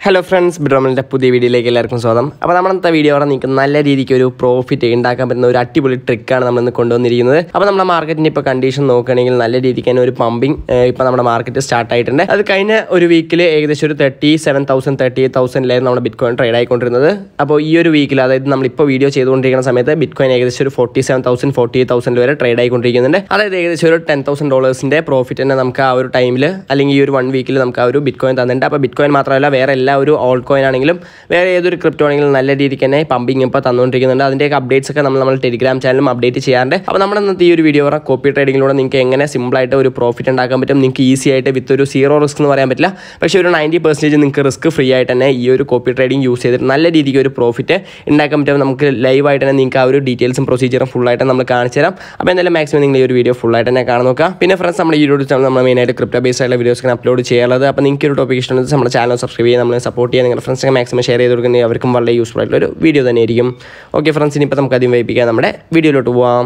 hello friends ബ്രോമലിൻ്റെ പുതിയ വീഡിയോയിലേക്ക് എല്ലാവർക്കും സ്വാഗതം അപ്പോൾ നമ്മൾ ഇന്നത്തെ വീഡിയോ അവിടെ നിങ്ങൾക്ക് നല്ല രീതിക്ക് ഒരു പ്രോഫിറ്റ് ഉണ്ടാക്കാൻ പറ്റുന്ന ഒരു അടിപൊളി ട്രിക്കാണ് നമ്മൾ ഇന്ന് കൊണ്ടുവന്നിരിക്കുന്നത് അപ്പോൾ നമ്മുടെ മാർക്കറ്റിൻ്റെ ഇപ്പോൾ കണ്ടീഷൻ നോക്കുകയാണെങ്കിൽ നല്ല രീതിക്ക് തന്നെ ഒരു പമ്പിങ് ഇപ്പോൾ നമ്മുടെ മാർക്കറ്റ് സ്റ്റാർട്ട് ആയിട്ടുണ്ട് അത് കഴിഞ്ഞ ഒരു വീക്കിൽ ഏകദേശം ഒരു thirty seven thousand thirty eight തൗസൻഡിലായിരുന്നു നമ്മുടെ ബിറ്റ് കോയിൻ ട്രേഡ് ആയിക്കൊണ്ടിരുന്നത് അപ്പോൾ ഈ ഒരു വീക്കിൽ അതായത് നമ്മളിപ്പോൾ വീഡിയോ ചെയ്തുകൊണ്ടിരിക്കുന്ന സമയത്ത് ബിറ്റ് കോയിൻ ഏകദേശം ഒരു forty seven thousand forty eight thousand വരെ ട്രേഡ് ആയിക്കൊണ്ടിരിക്കുന്നുണ്ട് അതായത് ഏകദേശം ഒരു ടെൻ തൗസൻഡ് ഡോളേഴ്സിൻ്റെ പ്രോഫിറ്റ് തന്നെ നമുക്ക് ആ ഒരു ടൈമിൽ അല്ലെങ്കിൽ ഈ ഒരു വൺ വീക്കിൽ നമുക്ക് ആ ഒരു ബിറ്റ് കോയിൻ തന്നിട്ടുണ്ട് അപ്പോൾ ബിറ്റ് കോയിൻ മാത്രമല്ല വേറെ എല്ലാ ഒരു ഓൾ കോയിൻ ആണെങ്കിലും വേറെ ഏതൊരു ക്രിപ്റ്റോ ആണെങ്കിലും നല്ല രീതിക്ക് തന്നെ പമ്പിങ് ഇപ്പോൾ തന്നുകൊണ്ടിരിക്കുന്നുണ്ട് അതിൻ്റെയൊക്കെ അപ്ഡേറ്റ്സ് ഒക്കെ നമ്മൾ നമ്മൾ ടെലിഗ്രാം ചാനലും അപ്ഡേറ്റ് ചെയ്യാറുണ്ട് അപ്പോൾ നമ്മുടെ ഇന്നത്തെ ഈ ഒരു വീഡിയോ പറഞ്ഞാൽ കോപ്പി ട്രേഡിങ്ങിലൂടെ നിങ്ങൾക്ക് എങ്ങനെ സിമ്പിളായിട്ട് ഒരു പ്രോഫിറ്റ് ഉണ്ടാക്കാൻ പറ്റും നിങ്ങൾക്ക് ഈസി ആയിട്ട് വിത്ത് ഒരു സീറോ റിസ്ക് എന്ന് പറയാൻ പറ്റില്ല പക്ഷേ ഒരു നയൻറ്റി പെർസെൻറ്റേജ് നിങ്ങൾക്ക് റിസ്ക് ഫ്രീ ആയിട്ട് തന്നെ ഈ ഒരു കോപ്പി ട്രേഡിംഗ് യൂസ് ചെയ്തിട്ട് നല്ല രീതിക്ക് ഒരു പ്രോഫിറ്റ് ഉണ്ടാക്കാൻ പറ്റും നമുക്ക് ലൈവായിട്ട് തന്നെ നിങ്ങൾക്ക് ആ ഒരു ഡീറ്റെയിൽസും പ്രൊസീജിയറും ഫുള്ളായിട്ട് നമ്മൾ കാണിച്ചു തരാം അപ്പോൾ എന്തായാലും മാക്സിമം നിങ്ങൾ ഈ ഒരു വീഡിയോ ഫുള്ളായിട്ട് തന്നെ കാണാൻ നോക്കുക പിന്നെ ഫ്രണ്ട്സ് നമ്മുടെ ഈ ഒരു ചാനൽ നമ്മൾ മെയിനായിട്ട് ക്രിപ്റ്റോ ബേസ് ആയിട്ടുള്ള വീഡിയോസ് അപ്ലോഡ് ചെയ്യാറുള്ളത് അപ്പോൾ നിങ്ങൾക്ക് ഒരു ടോപ്പിക് ഇഷ്ടമുണ്ടെങ്കിൽ നമ്മുടെ ചാനൽ സബ്സ്ക്രൈബ് ചെയ്യാൻ നമ്മൾ സപ്പോർട്ട് ചെയ്യാൻ നിങ്ങളുടെ ഫ്രണ്ട്സൊക്കെ മാക്സിമം ഷെയർ ചെയ്ത് കൊടുക്കുന്നത് അവർക്കും വളരെ യൂസ്ഫുൾ ആയിട്ടുള്ള ഒരു വീഡിയോ തന്നെയായിരിക്കും ഓക്കെ ഫ്രണ്ട്സ് ഇനിയിപ്പോൾ നമുക്ക് ആദ്യം വൈപ്പിക്കാം നമ്മുടെ വീഡിയോയിലോട്ട് പോവാം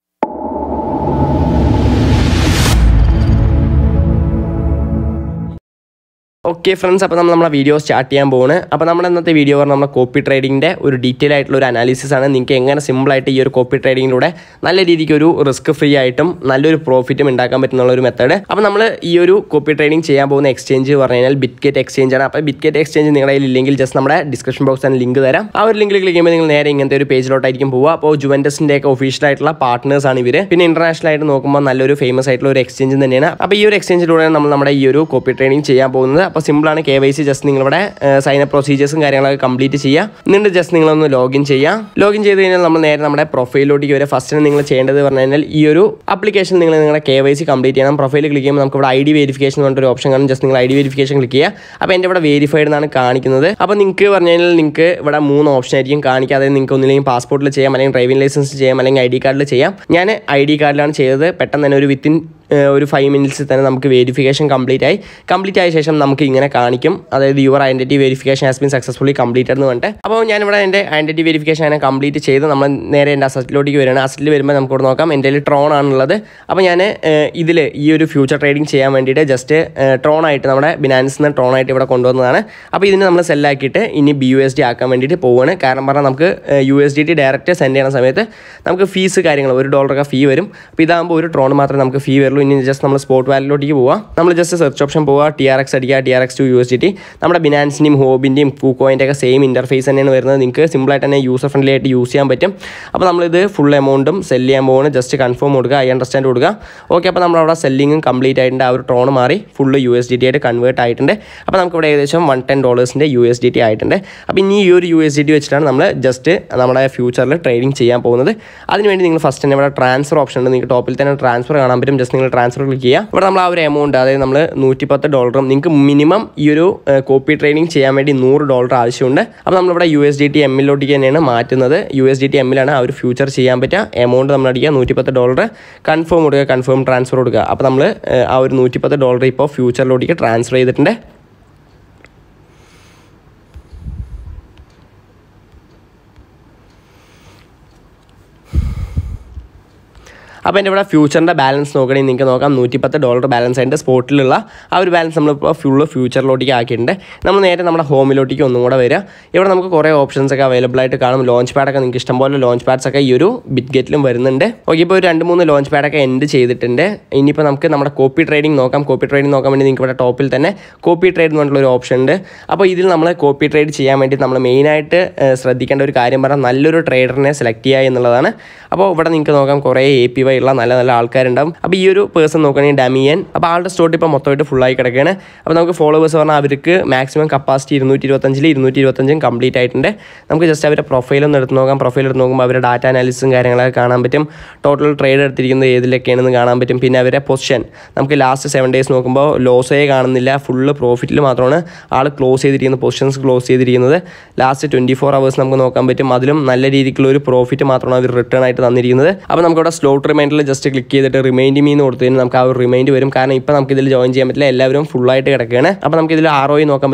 ഓക്കെ ഫ്രണ്ട്സ് അപ്പോൾ നമ്മൾ നമ്മുടെ വീഡിയോ സ്റ്റാർട്ട് ചെയ്യാൻ പോകുന്നത് അപ്പോൾ നമ്മുടെ ഇന്നത്തെ വീഡിയോ പറഞ്ഞാൽ നമ്മുടെ കോപ്പി ട്രേഡിങ്ങിൻ്റെ ഒരു ഡീറ്റെയിൽ ആയിട്ടുള്ള ഒരു അനാലിസിസ് ആണ് നിങ്ങൾക്ക് എങ്ങനെ സിമ്പിളായിട്ട് ഈ ഒരു കോപ്പി ട്രേഡിങ്ങിലൂടെ നല്ല രീതിക്ക് ഒരു റിസ്ക് ഫ്രീ ആയിട്ടും നല്ലൊരു പ്രോഫിറ്റും ഉണ്ടാക്കാൻ പറ്റുന്ന ഒരു മെത്തേഡ് അപ്പോൾ നമ്മൾ ഈ ഒരു കോപ്പി ട്രേഡിംഗ് ചെയ്യാൻ പോകുന്ന എക്സ്ചേഞ്ച് പറഞ്ഞു കഴിഞ്ഞാൽ ബിറ്റ്ഗേറ്റ് എക്സ്ചേഞ്ച് ആണ് അപ്പോൾ ബിറ്റ്ഗേറ്റ് എക്സ്ചേഞ്ച് നിങ്ങളുടെ കയ്യിൽ ഇല്ലെങ്കിൽ ജസ്റ്റ് നമ്മുടെ ഡിസ്ക്രിപ്ഷൻ ബോക്സിൽ ലിങ്ക് തരാം ആ ഒരു ലിങ്കിൽ ക്ലിക്ക് ചെയ്യുമ്പോൾ നിങ്ങൾ നേരെ ഇങ്ങനത്തെ ഒരു പേജിലോട്ടായിരിക്കും പോവുക അപ്പോൾ ജുവൻറ്റസിൻ്റെ ഒക്കെ ഒഫീഷ്യൽ ആയിട്ടുള്ള പാർട്ട്നേഴ്സ് ആണ് ഇവർ പിന്നെ ഇന്റർനാഷണൽ ആയിട്ട് നോക്കുമ്പോൾ നല്ലൊരു ഫേമസ് ആയിട്ടുള്ള ഒരു എക്സ്ചേഞ്ച് തന്നെയാണ് അപ്പോൾ ഈ ഒരു എക്സ്ചേഞ്ചിലൂടെയാണ് നമ്മൾ നമ്മുടെ ഈ ഒരു കോപ്പി ട്രേഡിംഗ് ചെയ്യാൻ പോകുന്നത് അപ്പോൾ സിമ്പിളാണ് കെ വൈ സി ജസ്റ്റ് നിങ്ങളിവിടെ സൈൻ അപ്പ് പ്രൊസീജിയേഴ്സും കാര്യങ്ങളൊക്കെ കംപ്ലീറ്റ് ചെയ്യുക എന്നിട്ട് ജസ്റ്റ് നിങ്ങളൊന്ന് ലോഗിൻ ചെയ്യാം ലോഗിൻ ചെയ്ത് കഴിഞ്ഞാൽ നമ്മൾ നേരെ നമ്മുടെ പ്രൊഫൈലിലോട്ടേക്ക് വരെ ഫസ്റ്റ് നിങ്ങൾ ചെയ്യേണ്ടത് പറഞ്ഞു കഴിഞ്ഞാൽ ഈ ഒരു ആപ്ലിക്കേഷൻ നിങ്ങൾ നിങ്ങളുടെ കെ വൈ സി കംപ്ലീറ്റ് ചെയ്യണം പ്രൊഫൈൽ ക്ലിക്ക് ചെയ്യുമ്പോൾ നമുക്ക് ഇവിടെ ഐ ഡി വെരിഫിക്കേഷൻ എന്ന് പറഞ്ഞൊരു ഓപ്ഷൻ കാണും ജസ്റ്റ് നിങ്ങൾ ഐ ഡി വെരിഫിക്കേഷൻ ക്ലിക്ക് ചെയ്യുക അപ്പോൾ എൻ്റെ ഇവിടെ വെരിഫൈഡ് എന്നാണ് കാണിക്കുന്നത് അപ്പോൾ നിങ്ങൾക്ക് പറഞ്ഞു കഴിഞ്ഞാൽ നിങ്ങൾക്ക് ഇവിടെ മൂന്ന് ഓപ്ഷൻ ആയിരിക്കും കാണിക്കുക അതായത് നിങ്ങൾക്ക് ഒന്നില്ലെങ്കിൽ പാസ്പോർട്ടിൽ ചെയ്യാം അല്ലെങ്കിൽ ഡ്രൈവിംഗ് ലൈസൻസ് ചെയ്യാം അല്ലെങ്കിൽ ഐ ഡി കാർഡിൽ ചെയ്യാം ഞാൻ ഐ ഡി കാർഡിലാണ് ചെയ്തത് പെട്ടെന്ന് തന്നെ ഒരു വിത്തിൻ ഒരു ഫൈവ് മിനിറ്റ്സിൽ തന്നെ നമുക്ക് വെരിഫിക്കേഷൻ കംപ്ലീറ്റ് ആയി കംപ്ലീറ്റ് ആയ ശേഷം നമുക്ക് ഇങ്ങനെ കാണിക്കും അതായത് your identity verification has been successfully complete എന്ന് പറഞ്ഞിട്ട് അപ്പോൾ ഞാനിവിടെ എൻ്റെ ഐഡൻറ്റിറ്റി വെരിഫിക്കേഷൻ അങ്ങനെ കംപ്ലീറ്റ് ചെയ്ത് നമ്മൾ നേരെ എൻ്റെ അസറ്റിലോട്ടേക്ക് വരികയാണ് അസറ്റിൽ വരുമ്പോൾ നമുക്ക് ഇവിടെ നോക്കാം എൻ്റെ കയ്യിൽ ട്രോൺ ആണുള്ളത് അപ്പോൾ ഞാൻ ഇതിൽ ഈ ഒരു ഫ്യൂച്ചർ ട്രേഡിംഗ് ചെയ്യാൻ വേണ്ടിയിട്ട് ജസ്റ്റ് ട്രോൺ ആയിട്ട് നമ്മുടെ ബിനാൻസിൽ നിന്ന് ട്രോൺ ആയിട്ട് ഇവിടെ കൊണ്ടുവന്നതാണ് അപ്പോൾ ഇതിന് നമ്മൾ സെല്ലാക്കിയിട്ട് ഇനി ബി യു എസ് ഡി ആക്കാൻ വേണ്ടിയിട്ട് പോവുകയാണ് കാരണം പറഞ്ഞാൽ നമുക്ക് U S D T direct send ചെയ്യുന്ന സമയത്ത് നമുക്ക് ഫീസ് കാര്യങ്ങൾ ഒരു ഡോളറൊക്കെ ഫീ വരും അപ്പോൾ ഇതാകുമ്പോൾ ഒരു ട്രോൺ മാത്രമേ നമുക്ക് ഫീ വരുള്ളൂ ഇനി ജസ്റ്റ് നമ്മൾ സ്പോട്ട് വാലിലോട്ടേക്ക് പോവാം നമ്മൾ ജസ്റ്റ് സെർച്ച് ഓപ്ഷൻ പോവുക ടി ആർ എക്സ് അടിക്കുക T R X to U S D T നമ്മുടെ ബിനാൻസിൻ്റെയും ഹോബിൻ്റെയും ഫൂക്കോയിൻ്റെ ഒക്കെ സെയിം ഇൻ്റർഫേസ് തന്നെയാണ് വരുന്നത് നിങ്ങൾക്ക് സിമ്പിളായിട്ട് തന്നെ യൂസർ ഫ്രണ്ട്ലി ആയിട്ട് യൂസ് ചെയ്യാൻ പറ്റും അപ്പോൾ നമ്മളിത് ഫുൾ എമൗണ്ടും സെല് ചെയ്യാൻ പോകുന്നത് ജസ്റ്റ് കൺഫേം കൊടുക്കുക ഐ അണ്ടർസ്റ്റാൻഡ് കൊടുക്കുക ഓക്കെ അപ്പോൾ നമ്മളവിടെ സെല്ലിങ്ങും കംപ്ലീറ്റ് ആയിട്ടുണ്ട് ആ ഒരു ട്രോൺ മാറി full U S D T ആയിട്ട് കൺവേർട്ട് ആയിട്ടുണ്ട് അപ്പോൾ നമുക്കിവിടെ ഏകദേശം വൺ ടെൻ ഡോളേഴ്സിൻ്റെ യു എസ് ഡി ടി ആയിട്ടുണ്ട് അപ്പോൾ ഇനി ഈ ഒരു യു എസ് ഡി ടി വെച്ചിട്ടാണ് നമ്മൾ ജസ്റ്റ് നമ്മുടെ ഫ്യൂച്ചറിൽ ട്രേഡിംഗ് ചെയ്യാൻ പോകുന്നത് അതിനുവേണ്ടി നിങ്ങൾ ഫസ്റ്റ് തന്നെ ഇവിടെ ട്രാൻസ്ഫർ ഓപ്ഷൻ ഉണ്ട് നിങ്ങൾക്ക് ടോപ്പിൽ തന്നെ ട്രാൻസ്ഫർ കാണാൻ പറ്റും ജസ്റ്റ് നിങ്ങൾ ട്രാൻസ്ഫർ ക്ലിക്ക് ചെയ്യുക ഇവിടെ നമ്മൾ ആ ഒരു എമൗണ്ട് അതായത് നമ്മൾ നൂറ്റിപ്പത്ത് ഡോളറും നിങ്ങൾക്ക് മിനിമം ഈ ഒരു കോപ്പി ട്രേഡിംഗ് ചെയ്യാൻ വേണ്ടി നൂറ് ഡോളർ ആവശ്യമുണ്ട് അപ്പോൾ നമ്മളിവിടെ യു എസ് ഡി ടി എമ്മിലോട്ടേക്ക് തന്നെയാണ് മാറ്റുന്നത് യു എസ് ഡി ടി എമ്മിലാണ് ആ ഒരു ഫ്യൂച്ചർ ചെയ്യാൻ പറ്റുക എമൗണ്ട് നമ്മൾ അടിക്കുക നൂറ്റിപ്പത്ത് ഡോളർ കൺഫേം കൊടുക്കുക കൺഫേം ട്രാൻസ്ഫർ കൊടുക്കുക അപ്പോൾ നമ്മൾ ആ ഒരു നൂറ്റിപ്പത്ത് ഡോളർ ഇപ്പോൾ ഫ്യൂച്ചറിലോട്ടേക്ക് ട്രാൻസ്ഫർ ചെയ്തിട്ടുണ്ട് അപ്പോൾ എൻ്റെ ഇവിടെ ഫ്യൂച്ചറിൻ്റെ ബാലൻസ് നോക്കണമെങ്കിൽ നിങ്ങൾക്ക് നോക്കാം നൂറ്റിപ്പത്ത് ഡോളർ ബാലൻസ് ആയിട്ട് സ്പോട്ടിലുള്ള ആ ഒരു ബാലൻസ് നമ്മളിപ്പോൾ ഫുള്ള് ഫ്യൂച്ചറിലോട്ടേക്ക് ആക്കിയിട്ടുണ്ട് നമ്മൾ നേരെ നമ്മുടെ ഹോമിലോട്ടേക്ക് ഒന്നും കൂടെ വരിക ഇവിടെ നമുക്ക് കുറേ ഓപ്ഷൻസ് ഒക്കെ അവൈലബിൾ ആയിട്ട് കാണും ലോഞ്ച് പാഡൊക്കെ നിങ്ങൾക്ക് ഇഷ്ടംപോലെ ലോഞ്ച് പാഡ്സ് ഒക്കെ ഈ ഒരു ബിറ്റ് ഗേറ്റിലും വരുന്നുണ്ട് ഓക്കെ ഇപ്പോൾ ഒരു രണ്ട് മൂന്ന് ലോഞ്ച് പാഡൊക്കെ എൻഡ് ചെയ്തിട്ടുണ്ട് ഇനിയിപ്പോൾ നമുക്ക് നമ്മുടെ കോപ്പി ട്രേഡിംഗ് നോക്കാം കോപ്പി ട്രേഡിംഗ് നോക്കാൻ വേണ്ടി നിങ്ങൾക്ക് ഇവിടെ ടോപ്പിൽ തന്നെ കോപ്പി ട്രേഡ് എന്ന് പറഞ്ഞിട്ടുള്ള ഒരു ഓപ്ഷൻ ഉണ്ട് അപ്പോൾ ഇതിൽ നമ്മൾ കോപ്പി ട്രേഡ് ചെയ്യാൻ വേണ്ടി നമ്മൾ മെയിനായിട്ട് ശ്രദ്ധിക്കേണ്ട ഒരു കാര്യം പറഞ്ഞാൽ നല്ലൊരു ട്രേഡറിനെ സെലക്ട് ചെയ്യുക എന്നുള്ളതാണ് അപ്പോൾ ഇവിടെ നിങ്ങൾക്ക് നോക്കാം കുറേ എ പി വൈ ഉള്ള നല്ല നല്ല ആൾക്കാരുണ്ടാവും അപ്പോൾ ഈ ഒരു പേഴ്സൺ നോക്കുകയാണെങ്കിൽ ഡമിയൻ അപ്പോൾ ആളുടെ സ്റ്റോട്ട് ഇപ്പോൾ മൊത്തമായിട്ട് ഫുള്ളായി കിടക്കുകയാണ് അപ്പോൾ നമുക്ക് ഫോളോവേഴ്സ് പറഞ്ഞാൽ അവർക്ക് മാക്സിമം കപ്പാസിറ്റി ഇരുന്നൂറ്റി ഇരുപത്തഞ്ചിൽ ഇരുന്നൂറ്റി ഇരുപത്തഞ്ചും കംപ്ലീറ്റ് ആയിട്ടുണ്ട് നമുക്ക് ജസ്റ്റ് അവരുടെ പ്രൊഫൈൽ ഒന്ന് എടുത്ത് നോക്കാം പ്രൊഫൈൽ എടുത്ത് നോക്കുമ്പോൾ അവരുടെ ഡാറ്റ അനാലിസിസും കാര്യങ്ങളൊക്കെ കാണാൻ പറ്റും ടോട്ടൽ ട്രേഡ് എടുത്തിരിക്കുന്നത് ഏതിലൊക്കെയാണെന്ന് കാണാൻ പറ്റും പിന്നെ അവരുടെ പൊസിഷൻ നമുക്ക് ലാസ്റ്റ് സെവൻ ഡേയ്സ് നോക്കുമ്പോൾ ലോസേ കാണുന്നില്ല ഫുള്ള് പ്രോഫിറ്റിൽ മാത്രമാണ് ആൾ ക്ലോസ് ചെയ്തിരിക്കുന്നത് പൊസിഷൻസ് ക്ലോസ് ചെയ്തിരിക്കുന്നത് ലാസ്റ്റ് ട്വൻറ്റി ഫോർ അവേഴ്സ് നമുക്ക് നോക്കാൻ പറ്റും അതിലും നല്ല രീതിക്കുള്ള ഒരു പ്രോഫിറ്റ് മാത്രമാണ് അവർ റിട്ടേൺ ആയിട്ട് തന്നിരിക്കുന്നത് അപ്പോൾ നമുക്കവിടെ സ്ലോട്ട് റിമൈൻഡറിൽ ജസ്റ്റ് ക്ലിക്ക് ചെയ്തിട്ട് റിമൈൻഡ് മീന്ന് കൊടുത്തു കഴിഞ്ഞാൽ നമുക്ക് ആ ഒരു റിമൈൻഡ് വരും കാരണം ഇപ്പോൾ നമുക്ക് ഇതിൽ ജോയിൻ ചെയ്യാൻ പറ്റില്ല എല്ലാവരും ഫുള്ളായിട്ട് കിടക്കുകയാണ് അപ്പോൾ നമുക്ക് ഇതിൽ ആർ ഒ നോക്കാൻ പറ്റും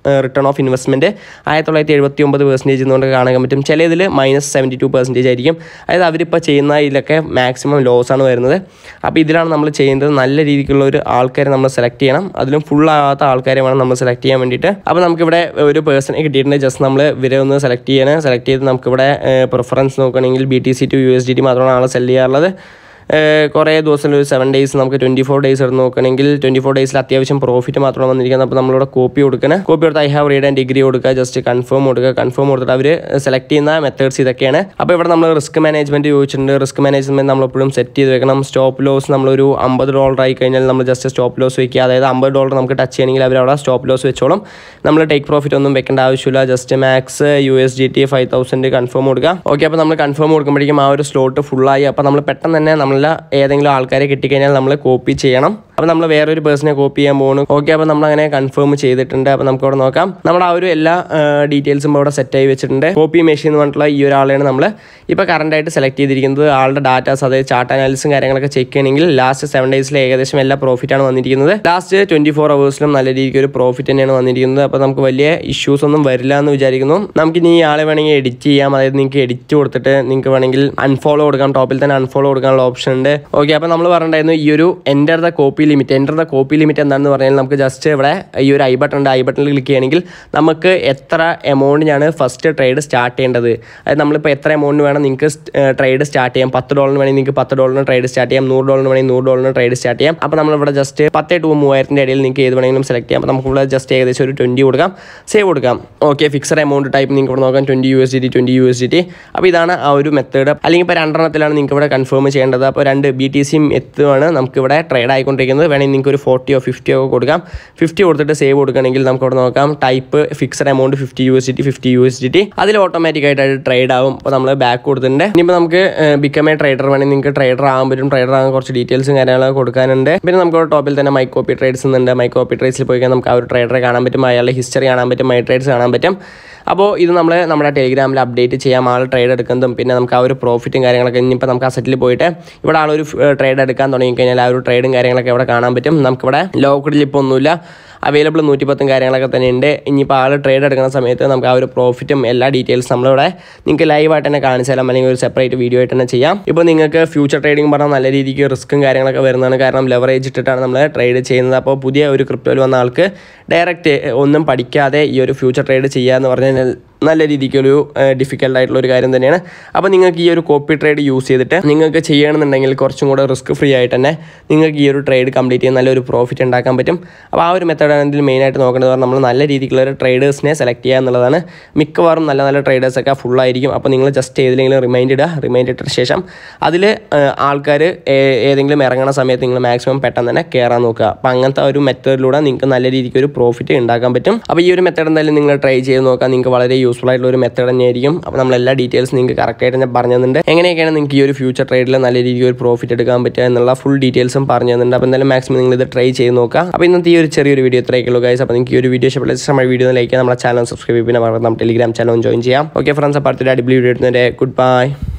റിട്ടേൺ ഓഫ് ഇൻവെസ്റ്റ്മെൻറ്റ് ആയിരത്തി തൊള്ളായിരത്തി എഴുപത്തി ഒമ്പത് പെർസെൻറ്റേജ് എന്നുകൊണ്ട് കാണാൻ പറ്റും ചില ഇതിൽ മൈനസ് സെവൻറ്റി ടു പെർസെൻറ്റേജ് ആയിരിക്കും അതായത് അവരിപ്പോൾ ചെയ്യുന്ന ഇതിലൊക്കെ മാക്സിമം ലോസ് ആണ് വരുന്നത് അപ്പോൾ ഇതിലാണ് നമ്മൾ ചെയ്യേണ്ടത് നല്ല രീതിക്കുള്ള ഒരു ആൾക്കാരെ നമ്മൾ സെലക്ട് ചെയ്യണം അതിലും ഫുൾ ആകാത്ത ആൾക്കാരെ വേണം നമ്മൾ സെലക്ട് ചെയ്യാൻ വേണ്ടിയിട്ട് അപ്പോൾ നമുക്കിവിടെ ഒരു പേഴ്സണെ കിട്ടിയിട്ടുണ്ട് ജസ്റ്റ് നമ്മൾ ഇവരെ ഒന്ന് സെലക്ട് ചെയ്യണം സെലക്ട് ചെയ്ത് നമുക്കിവിടെ പ്രിഫറൻസ് നോക്കുകയാണെങ്കിൽ B T C to U S D T മാത്രമാണ് ആൾ സെല് ചെയ്യാറുള്ളത് ഏഹ് കുറേ ദിവസം ഒരു സെവൻ ഡേയ്സ് നമുക്ക് ട്വൻറ്റി ഫോർ ഡേയ്സ് എടുത്ത് നോക്കുകയാണെങ്കിൽ ട്വൻറ്റി ഫോർ ഡേയ്സിൽ അത്യാവശ്യം പ്രോഫിറ്റ് മാത്രമാണ് വന്നിരിക്കുന്നത് അപ്പോൾ നമ്മളിവിടെ കോപ്പി കൊടുക്കണം കോപ്പി കൊടുത്ത് I have read and degree കൊടുക്കുക ജസ്റ്റ് കൺഫേം കൊടുക്കുക കൺഫേം കൊടുത്തിട്ട് അവർ സെലക്ട് ചെയ്യുന്ന മെത്തേഡ്സ് ഇതൊക്കെയാണ് അപ്പോൾ ഇവിടെ നമ്മൾ റിസ്ക് മാനേജ്മെൻറ്റ് ചോദിച്ചിട്ടുണ്ട് റിസ്ക് മാനേജ്മെൻറ്റ് നമ്മളെപ്പോഴും സെറ്റ് ചെയ്ത് വെക്കണം സ്റ്റോപ്പ് ലോസ് നമ്മളൊരു അമ്പത് ഡോളർ ആയി കഴിഞ്ഞാൽ നമ്മൾ ജസ്റ്റ് സ്റ്റോപ്പ് ലോസ് വെക്കുക അതായത് അമ്പത് ഡോളർ നമുക്ക് ടച്ച് ചെയ്യണമെങ്കിൽ അവർ അവിടെ സ്റ്റോപ്പ് ലോസ് വെച്ചോളും നമ്മൾ ടേക്ക് പ്രോഫിറ്റ് ഒന്നും വെക്കേണ്ട ആവശ്യമില്ല just max U S G T five thousand confirm കൊടുക്കുക ഓക്കെ അപ്പോൾ നമ്മൾ കൺഫേം കൊടുക്കുമ്പോഴേക്കും ആ ഒരു സ്ലോട്ട് ഫുള്ളായി അപ്പോൾ നമ്മൾ പെട്ടെന്ന് തന്നെ നമ്മളെ ഏതെങ്കിലും ആൾക്കാരെ കിട്ടിക്കഴിഞ്ഞാൽ നമ്മൾ കോപ്പി ചെയ്യണം അപ്പോൾ നമ്മൾ വേറൊരു പേഴ്സണെ കോപ്പി ചെയ്യാൻ പോകുന്നു ഓക്കെ അപ്പോൾ നമ്മൾ അങ്ങനെ കൺഫേം ചെയ്തിട്ടുണ്ട് അപ്പോൾ നമുക്ക് അവിടെ നോക്കാം നമ്മുടെ ആ ഒരു എല്ലാ ഡീറ്റെയിൽസും ഇവിടെ സെറ്റ് ആയി വെച്ചിട്ടുണ്ട് കോപ്പി മെഷീൻ എന്ന് പറഞ്ഞിട്ടുള്ള ഈ ഒരാളെയാണ് നമ്മൾ ഇപ്പോൾ കറണ്ട് ആയിട്ട് സെലക്ട് ചെയ്തിരിക്കുന്നത് ആളുടെ ഡാറ്റാസ് അതായത് ചാർട്ട് അനാലിസും കാര്യങ്ങളൊക്കെ ചെക്ക് ചെയ്യണമെങ്കിൽ ലാസ്റ്റ് സെവൻ ഡേയ്സിൽ ഏകദേശം എല്ലാ പ്രോഫിറ്റ് ആണ് വന്നിരിക്കുന്നത് ലാസ്റ്റ് ട്വൻറ്റി ഫോർ അവേഴ്സിലും നല്ല രീതിക്ക് ഒരു പ്രോഫിറ്റ് തന്നെയാണ് വന്നിരിക്കുന്നത് അപ്പോൾ നമുക്ക് വലിയ ഇഷ്യൂസ് ഒന്നും വരില്ല എന്ന് വിചാരിക്കുന്നു നമുക്ക് ഇനി ഈ ആളെ വേണമെങ്കിൽ എഡിറ്റ് ചെയ്യാം അതായത് നിങ്ങൾക്ക് എഡിറ്റ് കൊടുത്തിട്ട് നിങ്ങൾക്ക് വേണമെങ്കിൽ അൺഫോളോ കൊടുക്കാം ടോപ്പിൽ തന്നെ അൺഫോളോ കൊടുക്കാനുള്ള ഓപ്ഷൻ ഉണ്ട് ഓക്കെ അപ്പോൾ നമ്മൾ പറഞ്ഞിട്ടുണ്ടായിരുന്നു ഈ ഒരു enter the copy limit enter the copy limit എന്താണെന്ന് പറഞ്ഞാൽ നമുക്ക് ജസ്റ്റ് ഇവിടെ ഈ ഒരു ഐ ബട്ടൺ ഉണ്ട് ഐ ബട്ടണിൽ ക്ലിക്ക് ചെയ്യണമെങ്കിൽ നമുക്ക് എത്ര എമൗണ്ടിനാണ് ഫസ്റ്റ് ട്രേഡ് സ്റ്റാർട്ട് ചെയ്യേണ്ടത് അതായത് നമ്മളിപ്പോൾ എത്ര എമൗണ്ട് വേണം നിങ്ങൾക്ക് ട്രേഡ് സ്റ്റാർട്ട് ചെയ്യാം പത്ത് ഡോളറിന് വേണമെങ്കിൽ നിങ്ങൾക്ക് പത്ത് ഡോളറിന് ട്രേഡ് സ്റ്റാർട്ട് ചെയ്യാം നൂറ് ഡോളറിന് വേണമെങ്കിൽ നൂറ് ഡോളറിന് ട്രേഡ് സ്റ്റാർട്ട് ചെയ്യാം അപ്പോൾ നമ്മളിവിടെ ജസ്റ്റ് പത്ത് ടു മൂവായിരത്തിൻ്റെ ഇടയിൽ നിങ്ങൾക്ക് ഏത് വേണമെങ്കിലും സെലക്ട് ചെയ്യാം അപ്പോൾ നമുക്ക് ഇവിടെ ജസ്റ്റ് ഏകദേശം ഒരു ട്വൻറ്റി കൊടുക്കാം സേവ് കൊടുക്കാം ഓക്കെ ഫിക്സഡ് എമൗണ്ട് ടൈപ്പ് നിങ്ങൾക്ക് ഇവിടെ നോക്കാം twenty U S D T twenty U S D T അപ്പോൾ ഇതാണ് ആ ഒരു മെത്തേഡ് അല്ലെങ്കിൽ ഇപ്പോൾ രണ്ടെണ്ണത്തിലാണ് നിങ്ങൾക്ക് ഇവിടെ കൺഫേം ചെയ്യേണ്ടത് അപ്പോൾ രണ്ട് ബി ടി സിയും എത്തുമാണ് നമുക്കിവിടെ ട്രേഡ് ആയിക്കൊണ്ടിരിക്കുന്നത് വേണമെങ്കിൽ നിങ്ങൾക്ക് ഒരു ഫോർട്ടിയോ ഫിഫ്റ്റിയോ ഒക്കെ കൊടുക്കാം ഫിഫ്റ്റി കൊടുത്തിട്ട് സേവ് കൊടുക്കുകയാണെങ്കിൽ നമുക്ക് ഇവിടെ നോക്കാം type fixed amount fifty U S D T fifty U S D T അതിൽ ഓട്ടോമാറ്റിക് ആയിട്ട് അത് ട്രേഡ് ആവും അപ്പോൾ നമ്മൾ ബാക്ക് കൊടുത്തിട്ടുണ്ട് ഇനിയിപ്പോൾ നമുക്ക് ബിക്കം എ ട്രേഡർ വേണമെങ്കിൽ നിങ്ങൾക്ക് ട്രേഡർ ആകാൻ പറ്റും ട്രേഡർ ആകാൻ കുറച്ച് ഡീറ്റെയിൽസും കാര്യങ്ങളൊക്കെ കൊടുക്കാനുണ്ട് പിന്നെ നമുക്ക് ടോപ്പിൽ തന്നെ മൈ കോപ്പി ട്രേഡ്സ് ഉണ്ട് മൈ കോപ്പി ട്രേഡ്സിൽ പോയി കഴിഞ്ഞാൽ നമുക്ക് ആ ഒരു ട്രേഡറെ കാണാൻ പറ്റും അയാളുടെ ഹിസ്റ്ററി കാണാൻ പറ്റും മൈ ട്രേഡ്സ് കാണാൻ പറ്റും അപ്പോൾ ഇത് നമ്മൾ നമ്മുടെ ടെലിഗ്രാമിൽ അപ്ഡേറ്റ് ചെയ്യാം ആൾ ട്രേഡ് എടുക്കുന്നതും പിന്നെ നമുക്ക് ആ ഒരു പ്രോഫിറ്റും കാര്യങ്ങളൊക്കെ ഇനിയിപ്പോൾ നമുക്ക് അസറ്റിൽ പോയിട്ട് ഇവിടെ ആളൊരു ട്രേഡ് എടുക്കാൻ തുടങ്ങിക്കഴിഞ്ഞാൽ ആ ഒരു ട്രേഡും കാര്യങ്ങളൊക്കെ ഇവിടെ കാണാൻ പറ്റും നമുക്കിവിടെ ലോക്കഡിൽ ഇപ്പോൾ ഒന്നുമില്ല അവൈലബിൾ നൂറ്റിപ്പത്തും കാര്യങ്ങളൊക്കെ തന്നെ ഉണ്ട് ഇനിയിപ്പോൾ ആൾ ട്രേഡ് എടുക്കുന്ന സമയത്ത് നമുക്ക് ആ ഒരു പ്രോഫിറ്റും എല്ലാ ഡീറ്റെയിൽസ് നമ്മളിവിടെ നിങ്ങൾക്ക് ലൈവായിട്ട് തന്നെ കാണിച്ചു തരാം അല്ലെങ്കിൽ ഒരു സെപ്പറേറ്റ് വീഡിയോ ആയിട്ട് തന്നെ ചെയ്യാം ഇപ്പോൾ നിങ്ങൾക്ക് ഫ്യൂച്ചർ ട്രേഡിംഗ് പറഞ്ഞാൽ നല്ല രീതിക്ക് റിസ്ക്കും കാര്യങ്ങളൊക്കെ വരുന്നതാണ് കാരണം ലെവറേജ് ഇട്ടിട്ടാണ് നമ്മൾ ട്രേഡ് ചെയ്യുന്നത് അപ്പോൾ പുതിയ ഒരു ക്രിപ്റ്റോയിൽ വന്ന ആൾക്ക് ഡയറക്റ്റ് ഒന്നും പഠിക്കാതെ ഈ ഒരു ഫ്യൂച്ചർ ട്രേഡ് ചെയ്യുക എന്ന് പറഞ്ഞാൽ നല്ല രീതിക്കൊരു ഡിഫിക്കൽട്ട് ആയിട്ടുള്ള ഒരു കാര്യം തന്നെയാണ് അപ്പോൾ നിങ്ങൾക്ക് ഈ ഒരു കോപ്പി ട്രേഡ് യൂസ് ചെയ്തിട്ട് നിങ്ങൾക്ക് ചെയ്യണമെന്നുണ്ടെങ്കിൽ കുറച്ചും കൂടെ റിസ്ക് ഫ്രീ ആയിട്ട് തന്നെ നിങ്ങൾക്ക് ഈ ഒരു ട്രേഡ് കംപ്ലീറ്റ് ചെയ്യാൻ നല്ലൊരു പ്രോഫിറ്റ് ഉണ്ടാക്കാൻ പറ്റും അപ്പോൾ ആ ഒരു മെത്തേഡാണ് ഇതിൽ മെയിനായിട്ട് നോക്കേണ്ടത് പറഞ്ഞാൽ നമ്മൾ നല്ല രീതിക്കുള്ള ഒരു ട്രേഡേഴ്സിനെ സെലക്ട് ചെയ്യുക എന്നുള്ളതാണ് മിക്കവാറും നല്ല നല്ല ട്രേഡേഴ്സൊക്കെ ഫുള്ളായിരിക്കും അപ്പോൾ നിങ്ങൾ ജസ്റ്റ് ഏതിലെങ്കിലും റിമൈൻഡ് ഇടുക റിമൈൻഡ് ഇട്ട ശേഷം അതിൽ ആൾക്കാർ ഏതെങ്കിലും ഇറങ്ങുന്ന സമയത്ത് നിങ്ങൾ മാക്സിമം പെട്ടെന്ന് തന്നെ കയറാൻ നോക്കുക അപ്പോൾ അങ്ങനത്തെ ഒരു മെത്തേഡിലൂടെ നിങ്ങൾക്ക് നല്ല രീതിക്ക് ഒരു പ്രോഫിറ്റ് ഉണ്ടാക്കാൻ പറ്റും അപ്പോൾ ഈ ഒരു മെത്തേഡ് എന്തായാലും നിങ്ങൾ ട്രൈ ചെയ്ത് നോക്കുക നിങ്ങൾക്ക് വളരെ യൂസ്ഫുൾ ആയിട്ടുള്ള ഒരു മെത്തേഡ് തന്നെയായിരിക്കും അപ്പോൾ നമ്മൾ എല്ലാ ഡീറ്റെയിൽസ് നിങ്ങൾക്ക് കറക്റ്റായിട്ട് ഞാൻ പറഞ്ഞു തന്നിട്ടുണ്ട് എങ്ങനെയൊക്കെയാണ് നിങ്ങൾക്ക് ഈ ഒരു ഫ്യൂച്ചർ ട്രേഡിൽ നല്ല രീതിക്ക് ഒരു പ്രോഫിറ്റ് എടുക്കാൻ പറ്റുക എന്നുള്ള ഫുൾ ഡീറ്റെയിൽസും പറഞ്ഞു തന്നിട്ടുണ്ട് അപ്പോൾ എന്തായാലും മാക്സിമം നിങ്ങൾ ഇത് ട്രൈ ചെയ്ത് നോക്കുക അപ്പോൾ ഇന്നത്തെ ഈ ഒരു ചെറിയൊരു വീഡിയോ ഇത്രയൊക്കെയുള്ളൂ ഗൈസ് അപ്പോൾ നിങ്ങൾക്ക് ഈ ഒരു വീഡിയോ ഇഷ്ടപ്പെട്ട നമ്മുടെ വീഡിയോ ലൈക്ക് നമ്മുടെ ചാനൽ സബ്സ്ക്രൈബ് പിന്നെ നമ്മുടെ ടെലിഗ്രാം ചാനൽ ജോയിൻ ചെയ്യാം ഓക്കെ ഫ്രണ്ട്സ് അപ്പോൾ അടുത്തൊരു അടിപൊളി വീഡിയോ ഇടുന്നതിൻ്റെ ഗുഡ് ബൈ